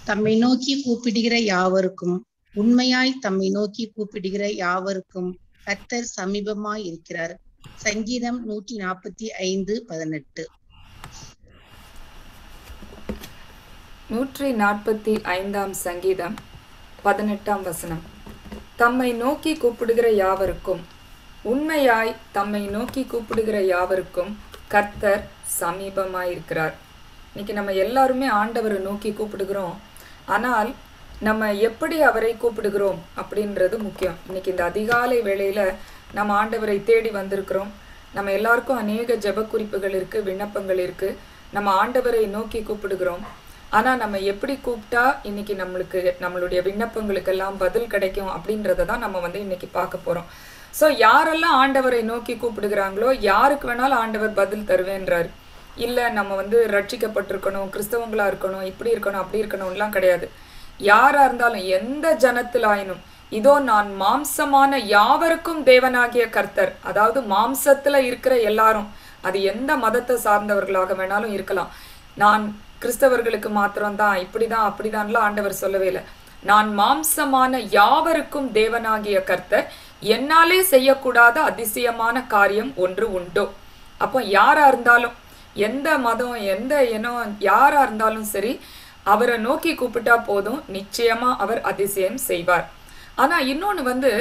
தம்மை நோக்கி கூப்பிடுகிற யாவருக்கும் உண்மையாய் தம்மை நோக்கி கூப்பிடுகிற யாவருக்கும் கர்த்தர் சமீபமாய் இருக்கிறார் சங்கீதம் நூற்றி நாற்பத்தி ஐந்து பதினெட்டு நூற்றி நாற்பத்தி ஐந்தாம் சங்கீதம் பதினெட்டாம் வசனம் தம்மை நோக்கி கூப்பிடுகிற யாவருக்கும் உண்மையாய் தம்மை நோக்கி கூப்பிடுகிற யாவருக்கும் கர்த்தர் சமீபமாயிருக்கிறார் இன்னைக்கு நம்ம எல்லாருமே ஆண்டவரை நோக்கி கூப்பிடுகிறோம் ஆனால் நம்ம எப்படி அவரை கூப்பிடுகிறோம் அப்படின்றது முக்கியம் இன்னைக்கு இந்த அதிகாலை வேளையில நம்ம ஆண்டவரை தேடி வந்திருக்கிறோம் நம்ம எல்லாருக்கும் அநேக ஜெப குறிப்புகள் இருக்கு விண்ணப்பங்கள் இருக்கு நம்ம ஆண்டவரை நோக்கி கூப்பிடுகிறோம் ஆனா நம்ம எப்படி கூப்பிட்டா இன்னைக்கு நம்மளுக்கு நம்மளுடைய விண்ணப்பங்களுக்கெல்லாம் பதில் கிடைக்கும் அப்படின்றத தான் நம்ம வந்து இன்னைக்கு பார்க்க போறோம் ஸோ யாரெல்லாம் ஆண்டவரை நோக்கி கூப்பிடுகிறாங்களோ யாருக்கு வேணாலும் ஆண்டவர் பதில் தருவேன்றாரு இல்லை நம்ம வந்து ரட்சிக்கப்பட்டிருக்கணும் கிறிஸ்தவங்களா இருக்கணும் இப்படி இருக்கணும் அப்படி இருக்கணும்லாம் கிடையாது யாரா இருந்தாலும் எந்த ஜனத்திலாயினும் இதோ நான் மாம்சமான யாவருக்கும் தேவனாகிய கர்த்தர் அதாவது மாம்சத்துல இருக்கிற எல்லாரும் அது எந்த மதத்தை சார்ந்தவர்களாக வேணாலும் இருக்கலாம் நான் கிறிஸ்தவர்களுக்கு மாத்திரம்தான் இப்படிதான் அப்படிதான்லாம் ஆண்டவர் சொல்லவே இல்லை நான் மாம்சமான யாவருக்கும் தேவனாகிய கர்த்தர் என்னாலே செய்யக்கூடாத அதிசயமான காரியம் ஒன்று உண்டோ அப்போ யாரா இருந்தாலும் எந்த மதம் எந்த இனம் யாரா இருந்தாலும் சரி அவரை நோக்கி கூப்பிட்டா போதும் நிச்சயமா அவர் அதிசயம் செய்வார் ஆனா இன்னொன்னு வந்து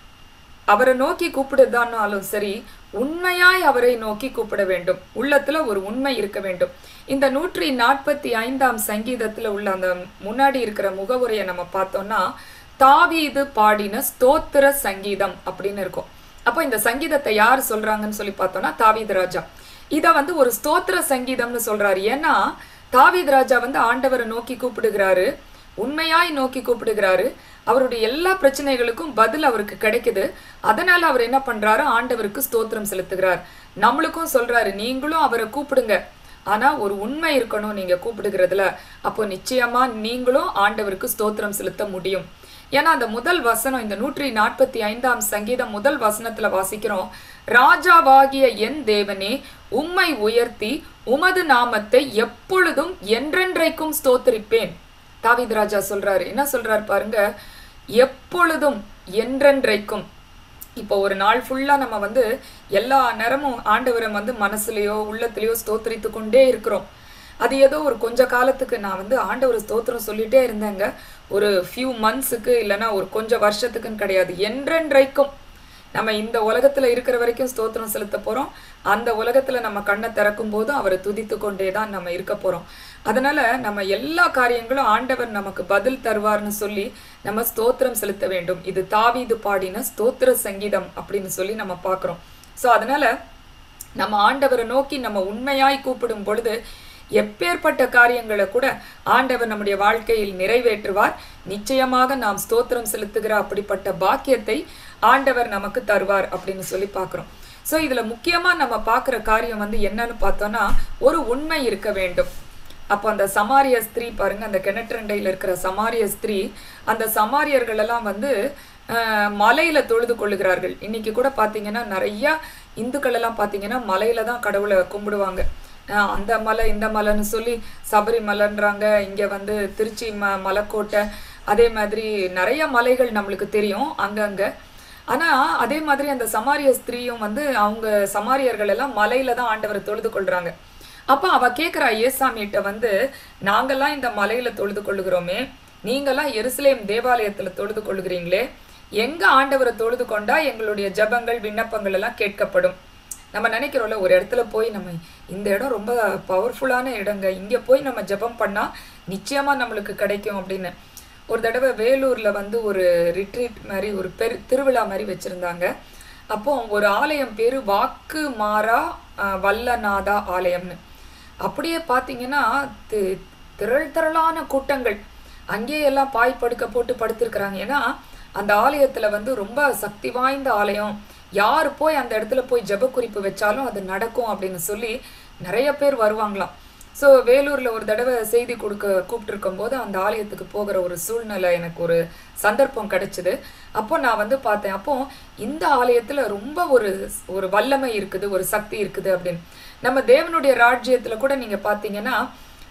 அவரை நோக்கி கூப்பிடுதானாலும் சரி உண்மையாய் அவரை நோக்கி கூப்பிட வேண்டும் உள்ளத்துல ஒரு உண்மை இருக்க வேண்டும் இந்த நூற்றி நாற்பத்தி ஐந்தாம் சங்கீதத்துல உள்ள அந்த முன்னாடி இருக்கிற முகவுரையை நம்ம பார்த்தோம்னா தாவீது பாடின ஸ்தோத்திர சங்கீதம் அப்படின்னு இருக்கும் அப்போ இந்த சங்கீதத்தை யார் சொல்றாங்கன்னு சொல்லி பார்த்தோம்னா தாவீது ராஜா இத வந்து ஒரு ஸ்தோத்திர சங்கீதம்னு சொல்றாரு ஏன்னா தாவீது ராஜா வந்து ஆண்டவரை நோக்கி கூப்பிடுகிறாரு உண்மையாய் நோக்கி கூப்பிடுகிறாரு அவருடைய எல்லா பிரச்சனைகளுக்கும் பதில் அவருக்கு கிடைக்குது அதனால அவர் என்ன பண்றாரு ஆண்டவருக்கு ஸ்தோத்திரம் செலுத்துகிறார் நம்மளுக்கும் சொல்றாரு நீங்களும் அவரை கூப்பிடுங்க ஆனா ஒரு உண்மை இருக்கணும் நீங்க கூப்பிடுகிறதுல அப்போ நிச்சயமா நீங்களும் ஆண்டவருக்கு ஸ்தோத்திரம் செலுத்த முடியும் ஏன்னா அந்த முதல் வசனம் இந்த நூற்றி நாற்பத்தி ஐந்தாம் சங்கீதம் முதல் வசனத்துல வாசிக்கிறோம் ராஜாவாகிய என் தேவனே உம்மை உயர்த்தி உமது நாமத்தை எப்பொழுதும் என்றென்றைக்கும் ஸ்தோத்தரிப்பேன் தாவீது ராஜா சொல்றாரு என்ன சொல்றாரு பாருங்க எப்பொழுதும் என்றென்றைக்கும் இப்போ ஒரு நாள் ஃபுல்லா நம்ம வந்து எல்லா நேரமும் ஆண்டவரை வந்து மனசுலயோ உள்ளத்திலயோ ஸ்தோத்தரித்து கொண்டே இருக்கிறோம் அது ஏதோ ஒரு கொஞ்ச காலத்துக்கு நான் வந்து ஆண்டவர் ஸ்தோத்திரம் சொல்லிட்டே இருந்தேங்க ஒரு ஃபியூ மந்த்ஸுக்கு இல்லைன்னா ஒரு கொஞ்சம் வருஷத்துக்குன்னு கிடையாது என்றென்றைக்கும் நம்ம இந்த உலகத்துல இருக்கிற வரைக்கும் ஸ்தோத்திரம் செலுத்த போறோம் அந்த உலகத்துல நம்ம கண்ணை திறக்கும் போதும் அவரை துதித்து கொண்டே தான் நம்ம இருக்க போறோம் அதனால நம்ம எல்லா காரியங்களும் ஆண்டவர் நமக்கு பதில் தருவார்னு சொல்லி நம்ம ஸ்தோத்திரம் செலுத்த வேண்டும் இது தாவீது பாடின ஸ்தோத்திர சங்கீதம் அப்படின்னு சொல்லி நம்ம பார்க்கிறோம் ஸோ அதனால நம்ம ஆண்டவரை நோக்கி நம்ம உண்மையாய் கூப்பிடும் பொழுது எப்பேற்பட்ட காரியங்களை கூட ஆண்டவர் நம்முடைய வாழ்க்கையில் நிறைவேற்றுவார் நிச்சயமாக நாம் ஸ்தோத்திரம் செலுத்துகிற அப்படிப்பட்ட பாக்கியத்தை ஆண்டவர் நமக்கு தருவார் அப்படின்னு சொல்லி பார்க்கிறோம் ஸோ இதுல முக்கியமா நம்ம பார்க்குற காரியம் வந்து என்னன்னு பார்த்தோம்னா ஒரு உண்மை இருக்க வேண்டும் அப்போ அந்த சமாரிய ஸ்திரீ பாருங்க அந்த கிணற்றண்டையில் இருக்கிற சமாரிய ஸ்திரீ அந்த சமாரியர்கள் எல்லாம் வந்து அஹ், மலையில தொழுது கொள்ளுகிறார்கள் இன்னைக்கு கூட பார்த்தீங்கன்னா நிறைய இந்துக்கள் எல்லாம் பார்த்தீங்கன்னா மலையில தான் கடவுளை கும்பிடுவாங்க அஹ், அந்த மலை இந்த மலைன்னு சொல்லி சபரிமலைன்றாங்க இங்க வந்து திருச்சி ம மலைக்கோட்டை அதே மாதிரி நிறைய மலைகள் நம்மளுக்கு தெரியும் அங்கங்க ஆனா அதே மாதிரி அந்த சமாரிய ஸ்திரீயும் வந்து அவங்க சமாரியர்கள் எல்லாம் மலையில தான் ஆண்டவரை தொழுது கொள்றாங்க அப்ப அவ கேக்குறா ஏசாமிகிட்ட வந்து நாங்கெல்லாம் இந்த மலையில தொழுது கொள்ளுகிறோமே நீங்கெல்லாம் எருசலேம் தேவாலயத்துல தொழுது கொள்ளுகிறீங்களே எங்க ஆண்டவரை தொழுது கொண்டா எங்களுடைய ஜெபங்கள் விண்ணப்பங்கள் எல்லாம் கேட்கப்படும் நம்ம நினைக்கிறோம்ல ஒரு இடத்துல போய் நம்ம இந்த இடம் ரொம்ப பவர்ஃபுல்லான இடங்க இங்க போய் நம்ம ஜெபம் பண்ணா நிச்சயமா நம்மளுக்கு கிடைக்கும் அப்படின்னு ஒரு தடவை வேலூர்ல வந்து ஒரு ரிட்ரீட் மாதிரி ஒரு பெரு திருவிழா மாதிரி வச்சிருந்தாங்க அப்போ ஒரு ஆலயம் பேரு வாக்கு மாறா அஹ், வல்லநாதா ஆலயம்னு அப்படியே பார்த்தீங்கன்னா தி- திரள் திரளான கூட்டங்கள் அங்கேயே எல்லாம் பாய் படுக்க போட்டு படுத்திருக்கிறாங்க ஏன்னா அந்த ஆலயத்துல வந்து ரொம்ப சக்தி வாய்ந்த ஆலயம் யார் போய் அந்த இடத்துல போய் ஜெப குறிப்பு வச்சாலும் அது நடக்கும் அப்படின்னு சொல்லி நிறைய பேர் வருவாங்களாம் ஸோ வேலூர்ல ஒரு தடவை செய்தி கொடுக்க கூப்பிட்டுருக்கும் போது அந்த ஆலயத்துக்கு போகிற ஒரு சூழ்நிலை எனக்கு ஒரு சந்தர்ப்பம் கிடைச்சது அப்போ நான் வந்து பார்த்தேன் அப்போ இந்த ஆலயத்துல ரொம்ப ஒரு ஒரு வல்லமை இருக்குது ஒரு சக்தி இருக்குது அப்படின்னு நம்ம தேவனுடைய ராஜ்யத்துல கூட நீங்க பார்த்தீங்கன்னா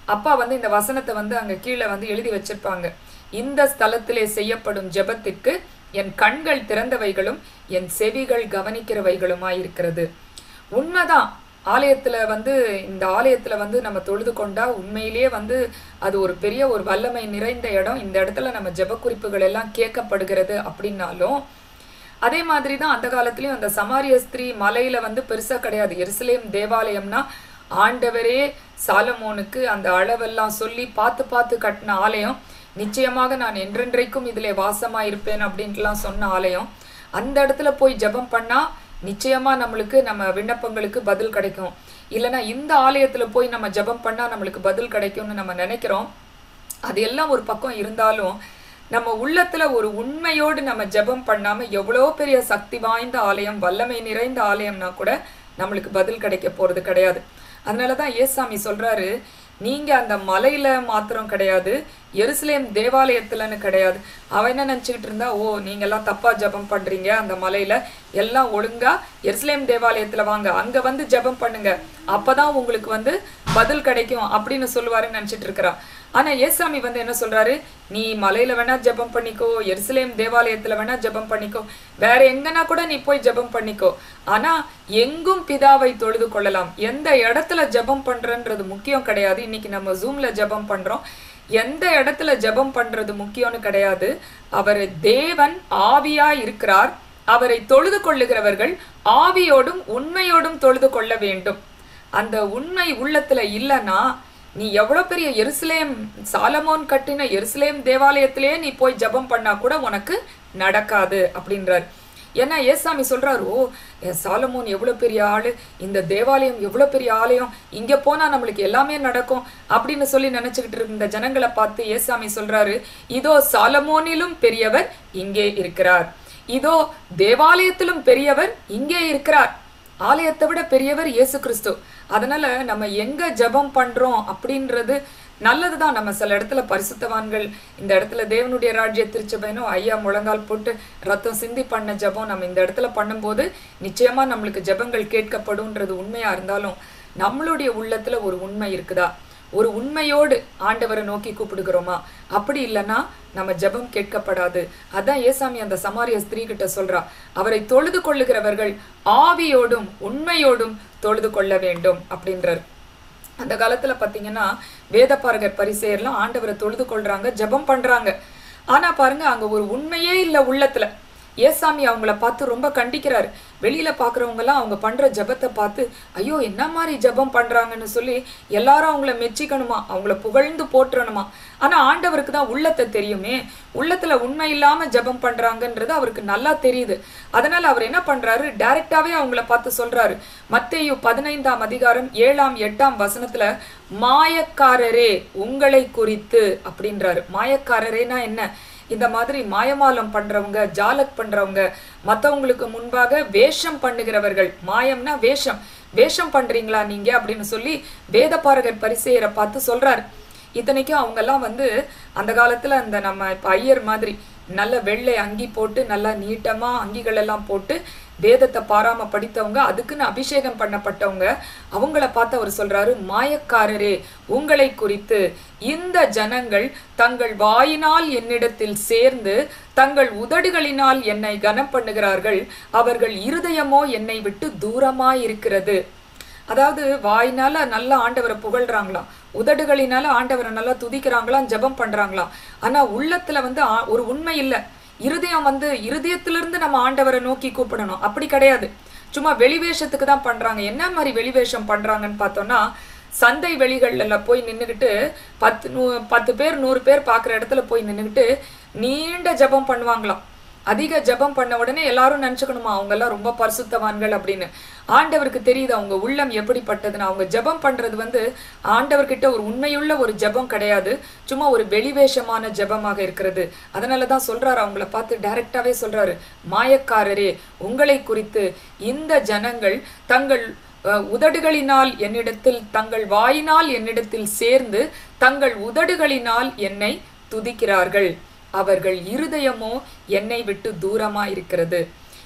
அப்பா வந்து இந்த வசனத்தை வந்து அங்க கீழே வந்து எழுதி வச்சிருப்பாங்க இந்த ஸ்தலத்திலே செய்யப்படும் ஜெபத்திற்கு என் கண்கள் திறந்தவைகளும் என் செவிகள் கவனிக்கிறவைகளுமாய் இருக்கிறது உண்மைதான் ஆலயத்துல வந்து இந்த ஆலயத்துல வந்து நம்ம தொழுது கொண்டா உண்மையிலேயே வந்து அது ஒரு பெரிய ஒரு வல்லமை நிறைந்த இடம் இந்த இடத்துல நம்ம ஜெப குறிப்புகள் எல்லாம் கேட்கப்படுகிறது அப்படின்னாலும் அதே மாதிரி தான் அந்த காலத்துலயும் அந்த சமாரிய ஸ்திரீ மலையில வந்து பெருசா கிடையாது எருசலேம் தேவாலயம்னா ஆண்டவரே சாலமோனுக்கு அந்த அளவெல்லாம் சொல்லி பார்த்து பார்த்து கட்டின ஆலயம் நிச்சயமாக நான் என்றென்றைக்கும் இதிலே வாசமா இருப்பேன் அப்படின்ட்டுலாம் சொன்ன ஆலயம் அந்த இடத்துல போய் ஜெபம் பண்ணா நிச்சயமா நம்மளுக்கு நம்ம விண்ணப்பங்களுக்கு பதில் கிடைக்கும் இல்லைன்னா இந்த ஆலயத்துல போய் நம்ம ஜெபம் பண்ணா நம்மளுக்கு பதில் கிடைக்கும்னு நம்ம நினைக்கிறோம் அது எல்லாம் ஒரு பக்கம் இருந்தாலும் நம்ம உள்ளத்துல ஒரு உண்மையோடு நம்ம ஜெபம் பண்ணாம எவ்வளோ பெரிய சக்தி வாய்ந்த ஆலயம் வல்லமை நிறைந்த ஆலயம்னா கூட நம்மளுக்கு பதில் கிடைக்க போறது கிடையாது அதனாலதான் ஏசாமி சொல்றாரு நீங்க அந்த மலையில மாத்திரம் கிடையாது எருசலேம் தேவாலயத்துலன்னு கிடையாது அவன் என்ன நினைச்சுக்கிட்டு இருந்தா ஓ நீங்க எல்லாம் தப்பா ஜெபம் பண்றீங்க அந்த மலையில எல்லாம் ஒழுங்கா எருசலேம் தேவாலயத்துல வாங்க அங்க வந்து ஜெபம் பண்ணுங்க அப்பதான் உங்களுக்கு வந்து பதில் கிடைக்கும் அப்படின்னு சொல்லுவாருன்னு நினைச்சிட்டு இருக்கிறா ஆனா ஏசாமி வந்து என்ன சொல்றாரு நீ மலையில வேணா ஜெபம் பண்ணிக்கோ எருசலேம் தேவாலயத்துல வேணா ஜெபம் பண்ணிக்கோ வேற எங்கன்னா கூட நீ போய் ஜெபம் பண்ணிக்கோ ஆனா எங்கும் பிதாவை தொழுது கொள்ளலாம் எந்த இடத்துல ஜெபம் பண்றன்றது முக்கியம் கிடையாது இன்னைக்கு நம்ம ஜூம்ல ஜெபம் பண்றோம் எந்த இடத்துல ஜெபம் பண்றது முக்கியம்னு கிடையாது அவர் தேவன் ஆவியா இருக்கிறார் அவரை தொழுது கொள்ளுகிறவர்கள் ஆவியோடும் உண்மையோடும் தொழுது கொள்ள வேண்டும் அந்த உண்மை உள்ளத்துல இல்லைன்னா நீ எவ்வளவு பெரிய எருசலேம் சாலமோன் கட்டின எருசலேம் தேவாலயத்திலே நீ போய் ஜெபம் பண்ணா கூட உனக்கு நடக்காது அப்படின்றார் ஏன்னா ஏசாமி சொல்றாரு ஓ என் சாலமோன் எவ்வளவு பெரிய ஆளு இந்த தேவாலயம் எவ்வளவு பெரிய ஆலயம் இங்க போனா நம்மளுக்கு எல்லாமே நடக்கும் அப்படின்னு சொல்லி நினைச்சுக்கிட்டு இருந்த ஜனங்களை பார்த்து ஏசாமி சொல்றாரு இதோ சாலமோனிலும் பெரியவர் இங்கே இருக்கிறார் இதோ தேவாலயத்திலும் பெரியவர் இங்கே இருக்கிறார் ஆலயத்தை விட பெரியவர் இயேசு கிறிஸ்து அதனால நம்ம எங்க ஜெபம் பண்றோம் அப்படின்றது நல்லதுதான் நம்ம சில இடத்துல பரிசுத்தவான்கள் இந்த இடத்துல தேவனுடைய ராஜ்ய திருச்சபைனும் ஐயா முழங்கால் போட்டு ரத்தம் சிந்தி பண்ண ஜெபம் நம்ம இந்த இடத்துல பண்ணும்போது நிச்சயமா நம்மளுக்கு ஜெபங்கள் கேட்கப்படும்ன்றது உண்மையா இருந்தாலும் நம்மளுடைய உள்ளத்துல ஒரு உண்மை இருக்குதா ஒரு உண்மையோடு ஆண்டவரை நோக்கி கூப்பிடுகிறோமா அப்படி இல்லைன்னா நம்ம ஜெபம் கேட்கப்படாது அதான் ஏசாமி அந்த சமாரிய ஸ்திரீ கிட்ட சொல்றா அவரை தொழுது கொள்ளுகிறவர்கள் ஆவியோடும் உண்மையோடும் தொழுது கொள்ள வேண்டும் அப்படின்றார் அந்த காலத்துல பாத்தீங்கன்னா வேதப்பாரகர் பரிசெயர்லாம் ஆண்டவரை தொழுது கொள்றாங்க ஜெபம் பண்றாங்க ஆனா பாருங்க அங்க ஒரு உண்மையே இல்ல உள்ளத்துல ஏசாமி அவங்கள பார்த்து ரொம்ப கண்டிக்கிறாரு வெளியில பாக்குறவங்க எல்லாம் அவங்க பண்ற ஜெபத்தை பார்த்து ஐயோ என்ன மாதிரி ஜெபம் பண்றாங்கன்னு சொல்லி எல்லாரும் அவங்கள மெச்சிக்கணுமா அவங்கள புகழ்ந்து போற்றணுமா ஆனா ஆண்டவருக்கு தான் உள்ளத்தை தெரியுமே உள்ளத்துல உண்மை இல்லாம ஜெபம் பண்றாங்கன்றது அவருக்கு நல்லா தெரியுது அதனால அவர் என்ன பண்றாரு டைரக்டாவே அவங்கள பார்த்து சொல்றாரு மத்தேயு பதினைந்தாம் அதிகாரம் ஏழாம் எட்டாம் வசனத்துல மாயக்காரரே உங்களை குறித்து அப்படின்றாரு மாயக்காரரேனா என்ன இந்த மாதிரி மாயமாலம் பண்றவங்க ஜாலக் பண்றவங்க மத்தவங்களுக்கு முன்பாக வேஷம் பண்ணுகிறவர்கள் மாயம்னா வேஷம் வேஷம் பண்றீங்களா நீங்க அப்படின்னு சொல்லி வேதபாரகர் பரிசெயரை பார்த்து சொல்றாரு இத்தனைக்கும் அவங்கெல்லாம் வந்து அந்த காலத்துல அந்த நம்ம இப்ப ஐயர் மாதிரி நல்ல வெள்ளை அங்கி போட்டு நல்லா நீட்டமா அங்கிகள் எல்லாம் போட்டு வேதத்தை பாராம படித்தவங்க அதுக்குன்னு அபிஷேகம் பண்ணப்பட்டவங்க அவங்கள பார்த்து அவர் சொல்றாரு மாயக்காரரே உங்களை குறித்து இந்த ஜனங்கள் தங்கள் வாயினால் என்னிடத்தில் சேர்ந்து தங்கள் உதடுகளினால் என்னை கனம் பண்ணுகிறார்கள் அவர்கள் இருதயமோ என்னை விட்டு தூரமாய் இருக்கிறது அதாவது வாயினால நல்லா ஆண்டவரை புகழ்றாங்களாம் உதடுகளினால ஆண்டவரை நல்லா துதிக்கிறாங்களாம் ஜெபம் பண்றாங்களாம் ஆனா உள்ளத்துல வந்து ஆ- ஒரு உண்மை இல்ல இருதயம் வந்து இருதயத்திலிருந்து நம்ம ஆண்டவரை நோக்கி கூப்பிடணும் அப்படி கிடையாது சும்மா வெளிவேஷத்துக்கு தான் பண்றாங்க என்ன மாதிரி வெளிவேஷம் பண்றாங்கன்னு பார்த்தோம்னா சந்தை வெளிகள்ல போய் நின்னுக்கிட்டு பத்து நூ பத்து பேர் நூறு பேர் பார்க்குற இடத்துல போய் நின்னுக்கிட்டு நீண்ட ஜெபம் பண்ணுவாங்களாம் அதிக ஜெபம் பண்ண உடனே எல்லாரும் நினைச்சுக்கணுமா அவங்க எல்லாம் ரொம்ப பரிசுத்தவான்கள் அப்படின்னு ஆண்டவருக்கு தெரியுது அவங்க உள்ளம் எப்படிப்பட்டதுன்னு அவங்க ஜெபம் பண்றது வந்து ஆண்டவர்கிட்ட ஒரு உண்மையுள்ள ஒரு ஜெபம் கிடையாது சும்மா ஒரு வெளிவேஷமான ஜெபமாக இருக்கிறது அதனால தான் சொல்றாரு அவங்கள பார்த்து டைரக்டாவே சொல்றாரு மாயக்காரரே உங்களை குறித்து இந்த ஜனங்கள் தங்கள் அஹ், உதடுகளினால் என்னிடத்தில் தங்கள் வாயினால் என்னிடத்தில் சேர்ந்து தங்கள் உதடுகளினால் என்னை துதிக்கிறார்கள் அவர்கள் இருதயமோ என்னை விட்டு தூரமா இருக்கிறது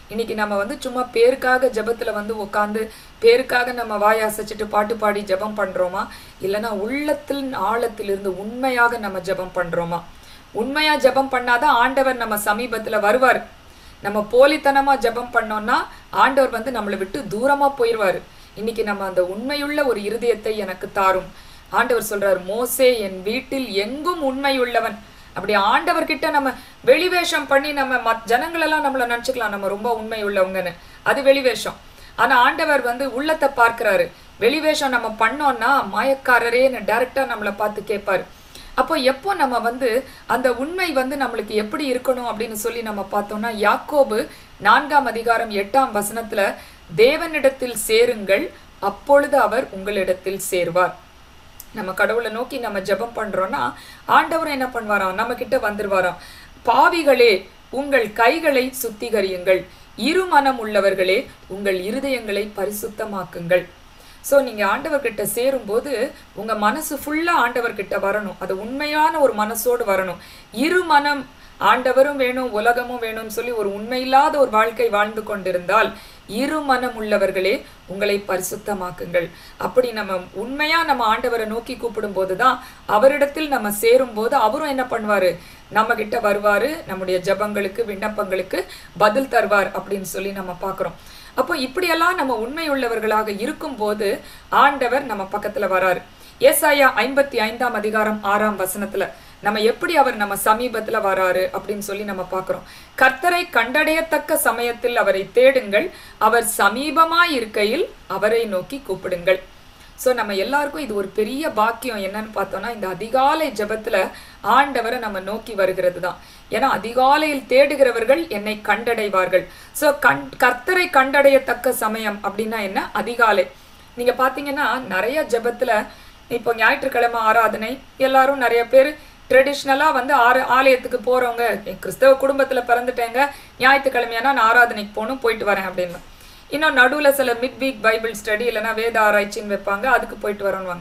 இன்னைக்கு நம்ம வந்து சும்மா பேருக்காக ஜெபத்துல வந்து உட்காந்து பேருக்காக நம்ம வாய் அசைச்சிட்டு பாட்டு பாடி ஜெபம் பண்றோமா இல்லைன்னா உள்ளத்தில் ஆழத்திலிருந்து உண்மையாக நம்ம ஜெபம் பண்றோமா உண்மையா ஜெபம் பண்ணாதான் ஆண்டவர் நம்ம சமீபத்துல வருவார் நம்ம போலித்தனமா ஜெபம் பண்ணோம்னா ஆண்டவர் வந்து நம்மளை விட்டு தூரமா போயிடுவாரு இன்னைக்கு நம்ம அந்த உண்மையுள்ள ஒரு இருதயத்தை எனக்கு தாரும் ஆண்டவர் சொல்றார் மோசே என் வீட்டில் எங்கும் உண்மையுள்ளவன் அப்படி ஆண்டவர்கிட்ட நம்ம வெளிவேஷம் பண்ணி நம்ம மத் ஜனங்களெல்லாம் நம்மள நினச்சிக்கலாம் நம்ம ரொம்ப உண்மை உள்ளவங்கன்னு அது வெளிவேஷம் ஆனா ஆண்டவர் வந்து உள்ளத்தை பார்க்கறாரு வெளிவேஷம் நம்ம பண்ணோம்னா மாயக்காரரேன்னு டைரக்டா நம்மளை பார்த்து கேட்பாரு அப்போ எப்போ நம்ம வந்து அந்த உண்மை வந்து நம்மளுக்கு எப்படி இருக்கணும் அப்படின்னு சொல்லி நம்ம பார்த்தோம்னா யாக்கோபு நான்காம் அதிகாரம் எட்டாம் வசனத்துல தேவனிடத்தில் சேருங்கள் அப்பொழுது அவர் உங்களிடத்தில் சேர்வார் நம்ம கடவுளை நோக்கி நம்ம ஜெபம் பண்றோம்னா ஆண்டவர் என்ன பண்ணுவாராம் நம்ம கிட்ட வந்துருவாராம் பாவிகளே உங்கள் கைகளை சுத்திகரியுங்கள் இருமனம் உள்ளவர்களே உங்கள் இருதயங்களை பரிசுத்தமாக்குங்கள் ஸோ நீங்க ஆண்டவர்கிட்ட சேரும்போது உங்க மனசு ஃபுல்லா ஆண்டவர்கிட்ட வரணும் அது உண்மையான ஒரு மனசோடு வரணும் இரு மனம் ஆண்டவரும் வேணும் உலகமும் வேணும்னு சொல்லி ஒரு உண்மையில்லாத ஒரு வாழ்க்கை வாழ்ந்து கொண்டிருந்தால் இரு மனம் உள்ளவர்களே உங்களை பரிசுத்தமாக்குங்கள் அப்படி நம்ம உண்மையா நம்ம ஆண்டவரை நோக்கி கூப்பிடும் போதுதான் அவரிடத்தில் நம்ம சேரும் போது அவரும் என்ன பண்ணுவாரு நம்ம கிட்ட வருவாரு நம்முடைய ஜெபங்களுக்கு விண்ணப்பங்களுக்கு பதில் தருவார் அப்படின்னு சொல்லி நம்ம பார்க்கிறோம் அப்போ இப்படியெல்லாம் நம்ம உண்மை உள்ளவர்களாக இருக்கும்போது ஆண்டவர் நம்ம பக்கத்துல வராரு ஏசாயா ஐம்பத்தி ஐந்தாம் அதிகாரம் ஆறாம் வசனத்துல நம்ம எப்படி அவர் நம்ம சமீபத்துல வராரு அப்படின்னு சொல்லி நம்ம பார்க்கிறோம் கர்த்தரை கண்டடையத்தக்க சமயத்தில் அவரை தேடுங்கள் அவர் சமீபமாய் இருக்கையில் அவரை நோக்கி கூப்பிடுங்கள் ஸோ நம்ம எல்லாருக்கும் இது ஒரு பெரிய பாக்கியம் என்னன்னு பார்த்தோம்னா இந்த அதிகாலை ஜெபத்துல ஆண்டவரை நம்ம நோக்கி வருகிறது தான் ஏன்னா அதிகாலையில் தேடுகிறவர்கள் என்னை கண்டடைவார்கள் ஸோ கண் கர்த்தரை கண்டடையத்தக்க சமயம் அப்படின்னா என்ன அதிகாலை நீங்க பாத்தீங்கன்னா நிறைய ஜெபத்துல இப்போ ஞாயிற்றுக்கிழமை ஆராதனை எல்லாரும் நிறைய பேர் ட்ரெடிஷ்னலாக வந்து ஆறு ஆலயத்துக்கு போகிறவங்க கிறிஸ்தவ குடும்பத்தில் பிறந்துட்டேங்க ஞாயிற்றுக்கிழமையானா நான் ஆராதனைக்கு போகணும் போயிட்டு வரேன் அப்படின்னு இன்னும் நடுவில் சில மிட் வீக் பைபிள் ஸ்டடி இல்லைன்னா வேத ஆராய்ச்சின்னு வைப்பாங்க அதுக்கு போயிட்டு வரணுவாங்க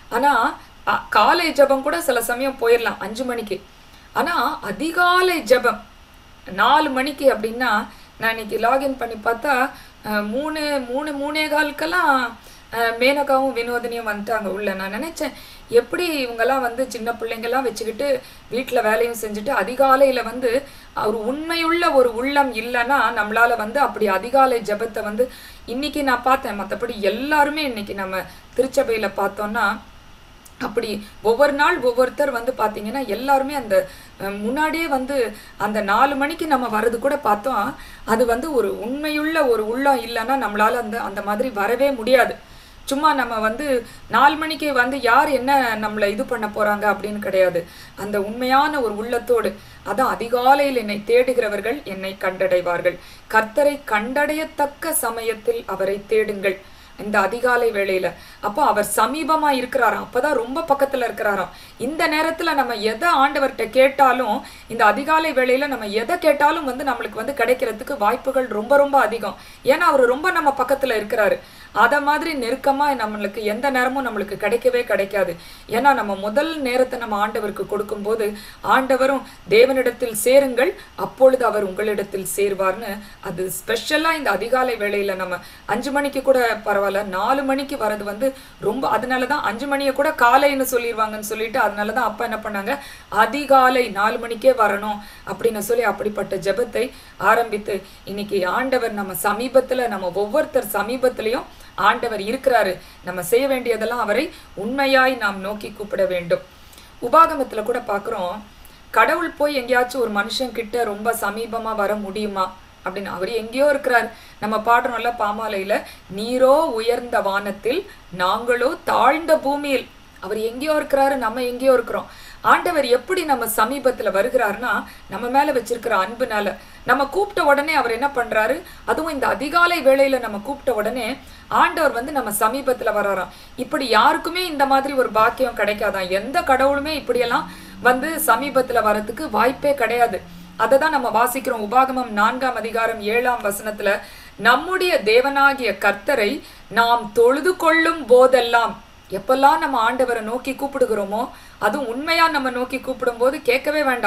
ஆனால் காலை ஜெபம் கூட சில சமயம் போயிடலாம் அஞ்சு மணிக்கு ஆனால் அதிகாலை ஜெபம் நாலு மணிக்கு அப்படின்னா நான் இன்னைக்கு லாகின் பண்ணி பார்த்தா அஹ், மூணு மூணு மூணே காலுக்கெல்லாம் அஹ், மேனகாவும் வினோதினியும் வந்துட்டாங்க உள்ள நான் நினைச்சேன் எப்படி இவங்கெல்லாம் வந்து சின்ன பிள்ளைங்கெல்லாம் வச்சுக்கிட்டு வீட்டில் வேலையும் செஞ்சுட்டு அதிகாலையில் வந்து ஒரு உண்மையுள்ள ஒரு உள்ளம் இல்லைன்னா நம்மளால வந்து அப்படி அதிகாலை ஜெபத்தை வந்து இன்னைக்கு நான் பார்த்தேன் மற்றபடி எல்லாருமே இன்னைக்கு நம்ம திருச்சபையில் பார்த்தோம்னா அப்படி ஒவ்வொரு நாள் ஒவ்வொருத்தர் வந்து பார்த்தீங்கன்னா எல்லாருமே அந்த அஹ், முன்னாடியே வந்து அந்த நாலு மணிக்கு நம்ம வர்றது கூட பார்த்தோம் அது வந்து ஒரு உண்மையுள்ள ஒரு உள்ளம் இல்லைன்னா நம்மளால அந்த அந்த மாதிரி வரவே முடியாது சும்மா நம்ம வந்து நாலு மணிக்கு வந்து யார் என்ன நம்மளை இது பண்ண போறாங்க அப்படின்னு கிடையாது அந்த உண்மையான ஒரு உள்ளத்தோடு அதான் அதிகாலையில் என்னை தேடுகிறவர்கள் என்னை கண்டடைவார்கள் கர்த்தரை கண்டடையத்தக்க சமயத்தில் அவரை தேடுங்கள் இந்த அதிகாலை வேளையில அப்போ அவர் சமீபமா இருக்கிறாராம் அப்பதான் ரொம்ப பக்கத்துல இருக்கிறாராம் இந்த நேரத்துல நம்ம எதை ஆண்டவர்கிட்ட கேட்டாலும் இந்த அதிகாலை வேளையில நம்ம எதை கேட்டாலும் வந்து நம்மளுக்கு வந்து கிடைக்கிறதுக்கு வாய்ப்புகள் ரொம்ப ரொம்ப அதிகம் ஏன்னா அவர் ரொம்ப நம்ம பக்கத்துல இருக்கிறாரு அத மாதிரி நெருக்கமா நம்மளுக்கு எந்த நேரமும் நம்மளுக்கு கிடைக்கவே கிடைக்காது ஏன்னா நம்ம முதல் நேரத்தை நம்ம ஆண்டவருக்கு கொடுக்கும்போது ஆண்டவரும் தேவனிடத்தில் சேருங்கள் அப்பொழுது அவர் உங்களிடத்தில் சேர்வார்னு அது ஸ்பெஷலா இந்த அதிகாலை வேளையில நம்ம அஞ்சு மணிக்கு கூட பரவாயில்ல நாலு மணிக்கு வர்றது வந்து ரொம்ப அதனாலதான் அஞ்சு மணியை கூட காலைன்னு சொல்லிடுவாங்கன்னு சொல்லிட்டு அதனாலதான் அப்பா என்ன பண்ணாங்க அதிகாலை நாலு மணிக்கே வரணும் அப்படின்னு சொல்லி அப்படிப்பட்ட ஜெபத்தை ஆரம்பித்து இன்னைக்கு ஆண்டவர் நம்ம சமீபத்துல நம்ம ஒவ்வொருத்தர் சமீபத்திலையும் ஆண்டவர் இருக்கிறாரு நம்ம செய்ய வேண்டியதெல்லாம் அவரை உண்மையாய் நாம் நோக்கி கூப்பிட வேண்டும் உபாகமத்துல கூட பார்க்கிறோம் கடவுள் போய் எங்கேயாச்சும் ஒரு மனுஷன் கிட்ட ரொம்ப சமீபமா வர முடியுமா அப்படின்னு அவர் எங்கேயோ இருக்கிறார் நம்ம பாடுறோம்ல பாமாலையில நீரோ உயர்ந்த வானத்தில் நாங்களோ தாழ்ந்த பூமியில் அவர் எங்கேயோ இருக்கிறாரு நம்ம எங்கேயோ இருக்கிறோம் ஆண்டவர் எப்படி நம்ம சமீபத்துல வருகிறாருன்னா நம்ம மேல வச்சிருக்கிற அன்புனால நம்ம கூப்பிட்ட உடனே அவர் என்ன பண்றாரு அதுவும் இந்த அதிகாலை வேளையில நம்ம கூப்பிட்ட உடனே ஆண்டவர் வந்து நம்ம சமீபத்துல வராராம் இப்படி யாருக்குமே இந்த மாதிரி ஒரு பாக்கியம் கிடைக்காதான் எந்த கடவுளுமே இப்படியெல்லாம் வந்து சமீபத்துல வரதுக்கு வாய்ப்பே கிடையாது அதை தான் நம்ம வாசிக்கிறோம் உபாகமம் நான்காம் அதிகாரம் ஏழாம் வசனத்துல நம்முடைய தேவனாகிய கர்த்தரை நாம் தொழுது கொள்ளும் போதெல்லாம் எப்பெல்லாம் நம்ம ஆண்டவரை நோக்கி கூப்பிடுகிறோமோ அதுவும் உண்மையா நம்ம நோக்கி கூப்பிடும்போது கேட்கவே வேண்டாம்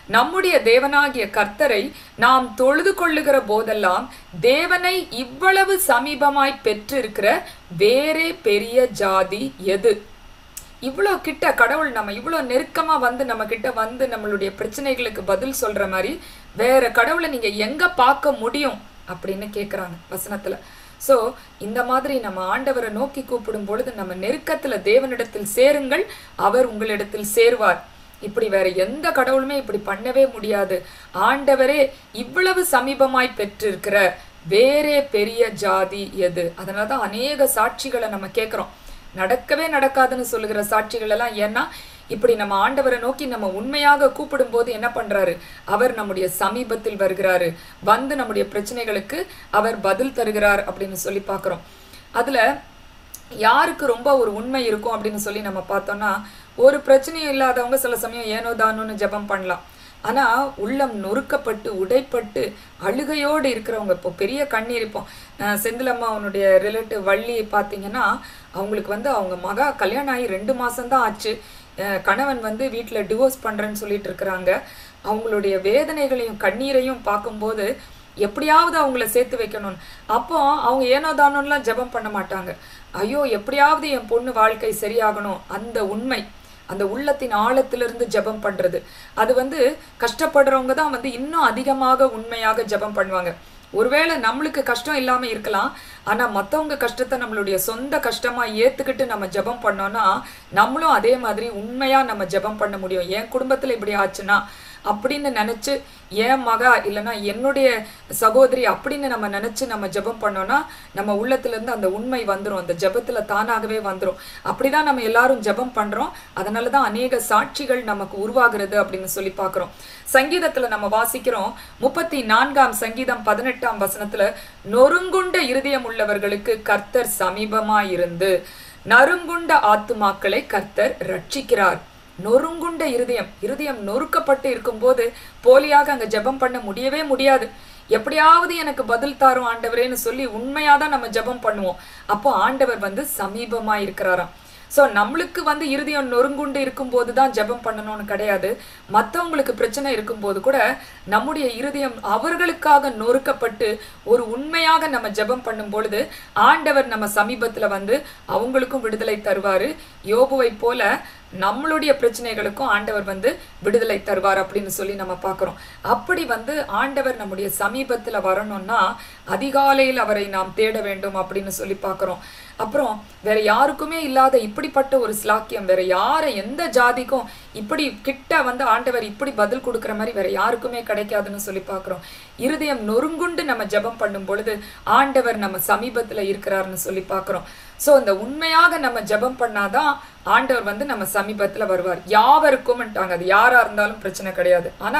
நம்முடைய தேவனாகிய கர்த்தரை நாம் தொழுது கொள்ளுகிற போதெல்லாம் தேவனை இவ்வளவு சமீபமாய் பெற்றிருக்கிற வேறே பெரிய ஜாதி எது இவ்வளோ கிட்ட கடவுள் நம்ம இவ்வளோ நெருக்கமா வந்து நம்ம கிட்ட வந்து நம்மளுடைய பிரச்சனைகளுக்கு பதில் சொல்ற மாதிரி வேற கடவுளை நீங்க எங்க பார்க்க முடியும் அப்படின்னு கேக்குறாங்க வசனத்துல சோ இந்த மாதிரி நம்ம ஆண்டவரை நோக்கி கூப்பிடும் பொழுது நம்ம நெருக்கத்துல தேவனிடத்தில் சேருங்கள் அவர் உங்களிடத்தில் சேருவார் இப்படி வேற எந்த கடவுளுமே இப்படி பண்ணவே முடியாது ஆண்டவரே இவ்வளவு சமீபமாய் பெற்றிருக்கிற வேறே பெரிய ஜாதி எது அதனாலதான் அநேக சாட்சிகளை நம்ம கேட்கிறோம் நடக்கவே நடக்காதுன்னு சொல்லுகிற சாட்சிகள் எல்லாம் ஏன்னா இப்படி நம்ம ஆண்டவரை நோக்கி நம்ம உண்மையாக கூப்பிடும் போது என்ன பண்றாரு அவர் நம்முடைய சமீபத்தில் வருகிறாரு வந்து நம்முடைய பிரச்சனைகளுக்கு அவர் பதில் தருகிறார் அப்படின்னு சொல்லி பார்க்கிறோம் அதுல யாருக்கு ரொம்ப ஒரு உண்மை இருக்கும் அப்படின்னு சொல்லி நம்ம பார்த்தோம்னா ஒரு பிரச்சனையும் இல்லாதவங்க சில சமயம் ஏனோ தானோன்னு ஜெபம் பண்ணலாம் ஆனா உள்ளம் நொறுக்கப்பட்டு உடைப்பட்டு அழுகையோடு இருக்கிறவங்க இப்போ பெரிய கண்ணீர் இப்போ அஹ் செந்திலம்மா அவனுடைய ரிலேட்டிவ் வள்ளி பார்த்தீங்கன்னா அவங்களுக்கு வந்து அவங்க மகா கல்யாணம் ஆகி ரெண்டு மாசம்தான் ஆச்சு அஹ் கணவன் வந்து வீட்டில் டிவோர்ஸ் பண்றேன்னு சொல்லிட்டு இருக்கிறாங்க அவங்களுடைய வேதனைகளையும் கண்ணீரையும் பார்க்கும்போது எப்படியாவது அவங்கள சேர்த்து வைக்கணும்னு அப்போ அவங்க ஏனோ தானோலாம் ஜெபம் பண்ண மாட்டாங்க ஐயோ எப்படியாவது என் பொண்ணு வாழ்க்கை சரியாகணும் அந்த உண்மை அந்த உள்ளத்தின் ஆழத்திலிருந்து ஜெபம் பண்றது அது வந்து கஷ்டப்படுறவங்க தான் வந்து இன்னும் அதிகமாக உண்மையாக ஜெபம் பண்ணுவாங்க ஒருவேளை நம்மளுக்கு கஷ்டம் இல்லாம இருக்கலாம் ஆனா மத்தவங்க கஷ்டத்தை நம்மளுடைய சொந்த கஷ்டமா ஏத்துக்கிட்டு நம்ம ஜெபம் பண்ணோம்னா நம்மளும் அதே மாதிரி உண்மையா நம்ம ஜெபம் பண்ண முடியும் என் குடும்பத்துல இப்படி ஆச்சுன்னா அப்படின்னு நினைச்சு என் மகா இல்லைன்னா என்னுடைய சகோதரி அப்படின்னு நம்ம நினைச்சு நம்ம ஜெபம் பண்ணோம்னா நம்ம உள்ளத்துல இருந்து அந்த உண்மை வந்துரும் அந்த ஜெபத்துல தானாகவே வந்துரும் அப்படிதான் நம்ம எல்லாரும் ஜெபம் பண்றோம் அதனாலதான் அநேக சாட்சிகள் நமக்கு உருவாகிறது அப்படின்னு சொல்லி பார்க்கிறோம் சங்கீதத்துல நம்ம வாசிக்கிறோம் முப்பத்தி நான்காம் சங்கீதம் பதினெட்டாம் வசனத்துல நொறுங்குண்ட இருதயம் உள்ளவர்களுக்கு கர்த்தர் சமீபமாயிருந்து நறுங்குண்ட ஆத்துமாக்களை கர்த்தர் ரட்சிக்கிறார் நொறுங்குண்ட இருதயம் இருதயம் நொறுக்கப்பட்டு இருக்கும்போது போலியாக அங்க ஜெபம் பண்ண முடியவே முடியாது எப்படியாவது எனக்கு பதில் தாரும் ஆண்டவரேன்னு சொல்லி உண்மையாதான் நம்ம ஜெபம் பண்ணுவோம் அப்போ ஆண்டவர் வந்து சமீபமா இருக்கிறாராம் சோ நம்மளுக்கு வந்து இருதயம் நொறுங்குண்டு இருக்கும்போது தான் ஜெபம் பண்ணணும்னு கிடையாது மத்தவங்களுக்கு பிரச்சனை இருக்கும்போது கூட நம்முடைய இருதயம் அவர்களுக்காக நொறுக்கப்பட்டு ஒரு உண்மையாக நம்ம ஜெபம் பண்ணும் பொழுது ஆண்டவர் நம்ம சமீபத்துல வந்து அவங்களுக்கும் விடுதலை தருவாரு யோபுவை போல நம்மளுடைய பிரச்சனைகளுக்கும் ஆண்டவர் வந்து விடுதலை தருவார் அப்படின்னு சொல்லி நம்ம பார்க்கிறோம் அப்படி வந்து ஆண்டவர் நம்முடைய சமீபத்துல வரணும்னா அதிகாலையில் அவரை நாம் தேட வேண்டும் அப்படின்னு சொல்லி பார்க்கிறோம் அப்புறம் வேற யாருக்குமே இல்லாத இப்படிப்பட்ட ஒரு ஸ்லாக்கியம் வேற யாரை எந்த ஜாதிக்கும் இப்படி கிட்ட வந்து ஆண்டவர் இப்படி பதில் கொடுக்கிற மாதிரி வேற யாருக்குமே கிடைக்காதுன்னு சொல்லி பார்க்கிறோம் இருதயம் நொறுங்குண்டு நம்ம ஜெபம் பண்ணும் பொழுது ஆண்டவர் நம்ம சமீபத்துல இருக்கிறாருன்னு சொல்லி பார்க்கிறோம் சோ இந்த உண்மையாக நம்ம ஜெபம் பண்ணாதான் ஆண்டவர் வந்து நம்ம சமீபத்துல வருவார் யாவருக்கும்ட்டாங்க அது யாரா இருந்தாலும் பிரச்சனை கிடையாது ஆனா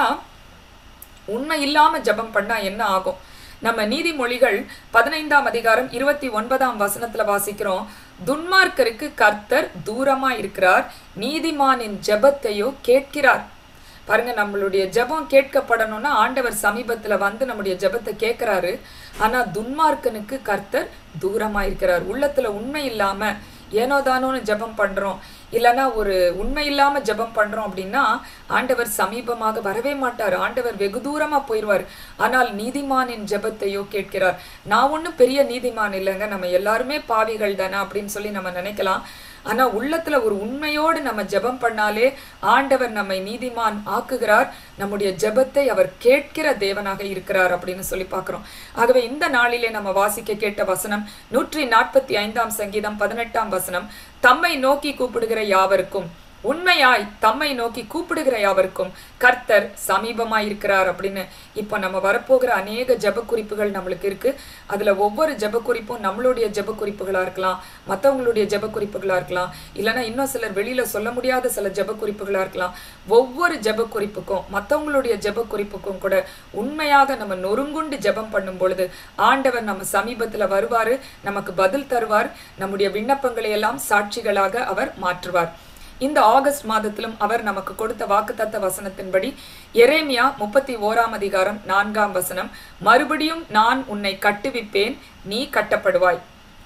உண்மை இல்லாம ஜெபம் பண்ணா என்ன ஆகும் நம்ம நீதிமொழிகள் பதினைந்தாம் அதிகாரம் இருபத்தி ஒன்பதாம் வசனத்துல வாசிக்கிறோம் துன்மார்க்கருக்கு கர்த்தர் தூரமா இருக்கிறார் நீதிமானின் ஜெபத்தையோ கேட்கிறார் பாருங்க நம்மளுடைய ஜெபம் கேட்கப்படணும்னா ஆண்டவர் சமீபத்துல வந்து நம்முடைய ஜெபத்தை கேட்கிறாரு ஆனா துன்மார்க்கனுக்கு கர்த்தர் தூரமா இருக்கிறார் உள்ளத்துல உண்மை இல்லாம ஏனோ தானோன்னு ஜெபம் பண்றோம் இல்லைன்னா ஒரு உண்மை இல்லாம ஜெபம் பண்றோம் அப்படின்னா ஆண்டவர் சமீபமாக வரவே மாட்டார் ஆண்டவர் வெகு தூரமா போயிடுவார் ஆனால் நீதிமானின் ஜெபத்தையோ கேட்கிறார் நான் ஒன்றும் பெரிய நீதிமான் இல்லைங்க நம்ம எல்லாருமே பாவிகள் தானே அப்படின்னு சொல்லி நம்ம நினைக்கலாம் ஆனா உள்ளத்துல ஒரு உண்மையோடு நம்ம ஜெபம் பண்ணாலே ஆண்டவர் நம்மை நீதிமான் ஆக்குகிறார் நம்முடைய ஜெபத்தை அவர் கேட்கிற தேவனாக இருக்கிறார் அப்படின்னு சொல்லி பார்க்கிறோம் ஆகவே இந்த நாளிலே நம்ம வாசிக்க கேட்ட வசனம் நூற்றி நாற்பத்தி ஐந்தாம் சங்கீதம் பதினெட்டாம் வசனம் தம்மை நோக்கி கூப்பிடுகிற யாவருக்கும் உண்மையாய் தம்மை நோக்கி கூப்பிடுகிற யாவருக்கும் கர்த்தர் சமீபமாய் இருக்கிறார் அப்படின்னு இப்போ நம்ம வரப்போகிற அநேக ஜெப குறிப்புகள் நம்மளுக்கு இருக்கு அதுல ஒவ்வொரு ஜெப குறிப்பும் நம்மளுடைய ஜெப குறிப்புகளா இருக்கலாம் மற்றவங்களுடைய ஜெப குறிப்புகளா இருக்கலாம் இல்லைன்னா இன்னும் சிலர் வெளியில சொல்ல முடியாத சில ஜெப குறிப்புகளா இருக்கலாம் ஒவ்வொரு ஜெப குறிப்புக்கும் மற்றவங்களுடைய ஜெப குறிப்புக்கும் கூட உண்மையாக நம்ம நொறுங்குண்டு ஜெபம் பண்ணும் பொழுது ஆண்டவர் நம்ம சமீபத்துல வருவாரு நமக்கு பதில் தருவார் நம்முடைய விண்ணப்பங்களை எல்லாம் சாட்சிகளாக அவர் மாற்றுவார் இந்த ஆகஸ்ட் மாதத்திலும் அவர் நமக்கு கொடுத்த வாக்குத்தத்த வசனத்தின்படி எரேமியா முப்பத்தி ஓராம் அதிகாரம் நான்காம் வசனம் மறுபடியும் நான் உன்னை கட்டுவிப்பேன் நீ கட்டப்படுவாய்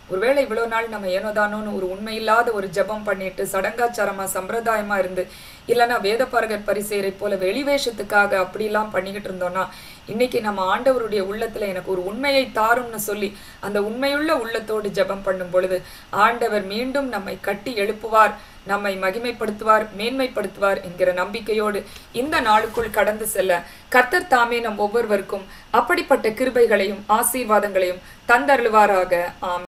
ஒருவேளை இவ்வளவு நாள் நம்ம ஏனோதானோன்னு ஒரு உண்மையில்லாத ஒரு ஜெபம் பண்ணிட்டு சடங்காச்சாரமா சம்பிரதாயமா இருந்து இல்லைன்னா வேதபாரகர் பரிசெயரை போல வெளிவேஷத்துக்காக அப்படிலாம் பண்ணிக்கிட்டு இருந்தோம்னா இன்னைக்கு நம்ம ஆண்டவருடைய உள்ளத்துல எனக்கு ஒரு உண்மையை தாரும்னு சொல்லி அந்த உண்மையுள்ள உள்ளத்தோடு ஜெபம் பண்ணும் பொழுது ஆண்டவர் மீண்டும் நம்மை கட்டி எழுப்புவார் நம்மை மகிமைப்படுத்துவார் மேன்மைப்படுத்துவார் என்கிற நம்பிக்கையோடு இந்த நாளுக்குள் கடந்து செல்ல கர்த்தர் தாமே நம் ஒவ்வொருவருக்கும் அப்படிப்பட்ட கிருபைகளையும் ஆசீர்வாதங்களையும் தந்தருளுவாராக ஆமென்